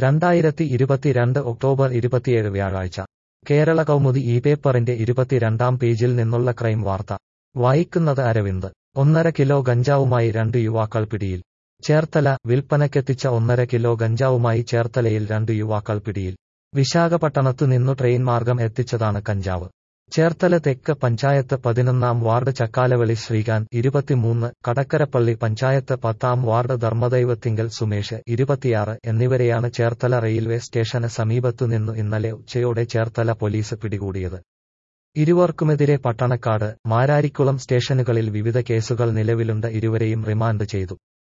രണ്ടായിരത്തി ഇരുപത്തിരണ്ട് ഒക്ടോബർ ഇരുപത്തിയേഴ് വ്യാഴാഴ്ച കേരള കൗമുദി ഈ പേപ്പറിന്റെ ഇരുപത്തിരണ്ടാം പേജിൽ നിന്നുള്ള ക്രൈം വാർത്ത വായിക്കുന്നത് അരവിന്ദ് ഒന്നര കിലോ ഗഞ്ചാവുമായി രണ്ട് യുവാക്കൾ പിടിയിൽ ചേർത്തല വിൽപ്പനയ്ക്കെത്തിച്ച ഒന്നര കിലോ ഗഞ്ചാവുമായി ചേർത്തലയിൽ രണ്ട് യുവാക്കൾ പിടിയിൽ വിശാഖപട്ടണത്തു നിന്നു ട്രെയിൻ മാർഗം എത്തിച്ചതാണ് കഞ്ചാവ് ചേർത്തല തെക്ക് പഞ്ചായത്ത് പതിനൊന്നാം വാർഡ് ചക്കാലവളി ശ്രീകാന്ത് ഇരുപത്തിമൂന്ന് കടക്കരപ്പള്ളി പഞ്ചായത്ത് പത്താം വാർഡ് ധർമ്മദൈവത്തിങ്കൽ സുമേഷ് ഇരുപത്തിയാറ് എന്നിവരെയാണ് ചേർത്തല റെയിൽവേ സ്റ്റേഷന് സമീപത്തു നിന്നു ഇന്നലെ ഉച്ചയോടെ ചേർത്തല പോലീസ് പിടികൂടിയത് ഇരുവർക്കുമെതിരെ പട്ടണക്കാട് മാരാരിക്കുളം സ്റ്റേഷനുകളിൽ വിവിധ കേസുകൾ നിലവിലുണ്ട് ഇരുവരെയും റിമാൻഡ് ചെയ്തു